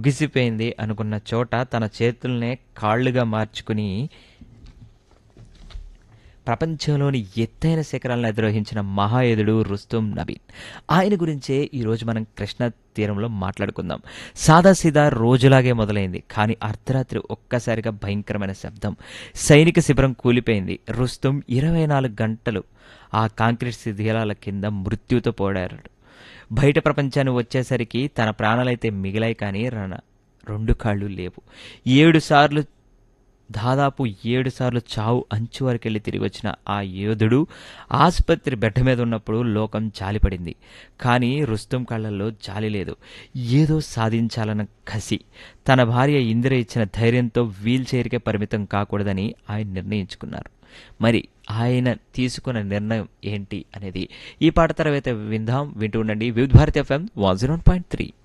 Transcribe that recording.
ముగిసిపోయింది అనుకున్న చోట తన చేతుల్నే కాళ్ళుగా మార్చుకుని ప్రపంచంలోని ఎత్తైన శిఖరాలను అధిరోహించిన మహాయోధుడు రుస్తుం నబీన్ ఆయన గురించే ఈరోజు మనం కృష్ణ తీరంలో మాట్లాడుకుందాం సాదాసీదా రోజులాగే మొదలైంది కానీ అర్ధరాత్రి ఒక్కసారిగా భయంకరమైన శబ్దం సైనిక శిబిరం కూలిపోయింది రుస్తుం ఇరవై నాలుగు గంటలు ఆ కాంక్రీట్ శిథిలాల కింద మృత్యుతో పోడారు బయట ప్రపంచాన్ని వచ్చేసరికి తన ప్రాణాలైతే మిగిలాయి కానీ రణ రెండు కాళ్ళు లేవు ఏడు సార్లు దాదాపు ఏడు సార్లు చావు అంచు వరకు వెళ్ళి తిరిగి వచ్చిన ఆ యోధుడు ఆసుపత్రి బెడ్ మీద ఉన్నప్పుడు లోకం జాలిపడింది కానీ రుస్తుం కళ్ళల్లో జాలి లేదు ఏదో సాధించాలన్న కసి తన భార్య ఇందిర ఇచ్చిన ధైర్యంతో వీల్ చైర్కే పరిమితం కాకూడదని ఆయన నిర్ణయించుకున్నారు మరి ఆయన తీసుకున్న నిర్ణయం ఏంటి అనేది ఈ పాట తర్వాత విందాం వింటూ ఉండండి Vividh Bharati FM one zero point three